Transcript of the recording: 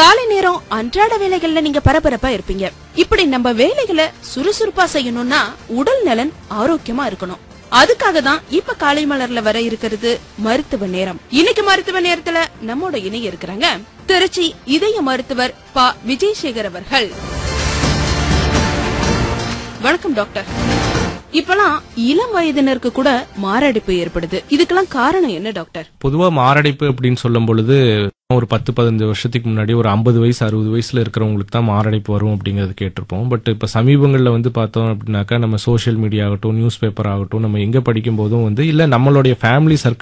காலை நேரம் அன்றாட வேலைகள்ல நீங்க பரபரப்பா இருப்பீங்க இப்படி நம்ம வேலைகளை சுறுசுறுப்பா செய்யணும்னா உடல் நலன் ஆரோக்கியமா இருக்கணும் அதுக்காக தான் இப்ப காலை மலர்ல வர இருக்கிறது மருத்துவ நேரம் இன்னைக்கு மருத்துவ நேரத்துல நம்மோட இணைய இருக்கிறாங்க திருச்சி இதய மருத்துவர் ப விஜயசேகர் அவர்கள் வணக்கம் டாக்டர் இப்பலாம் இளம் வயதினருக்கு கூட மாரடைப்பு ஏற்படுது இதுக்கெல்லாம் காரணம் என்ன டாக்டர் பொதுவா மாரடைப்பு அப்படின்னு சொல்லும் பொழுது ஒரு பத்து பதினஞ்சு வருஷத்துக்கு முன்னாடி ஒரு ஐம்பது வயசு அறுபது வயசுல இருக்கிறவங்களுக்கு தான் மாரடைப்பு வரும் அப்படிங்கறது கேட்டிருப்போம் பட் இப்ப சமீபங்கள்ல வந்து பார்த்தோம் அப்படின்னாக்கா நம்ம சோஷியல் மீடியா ஆகட்டும் நியூஸ் பேப்பர் ஆகட்டும் நம்ம எங்க படிக்கும் போதும் வந்து இல்ல நம்மளுடைய ஃபேமிலி சர்க்கிள்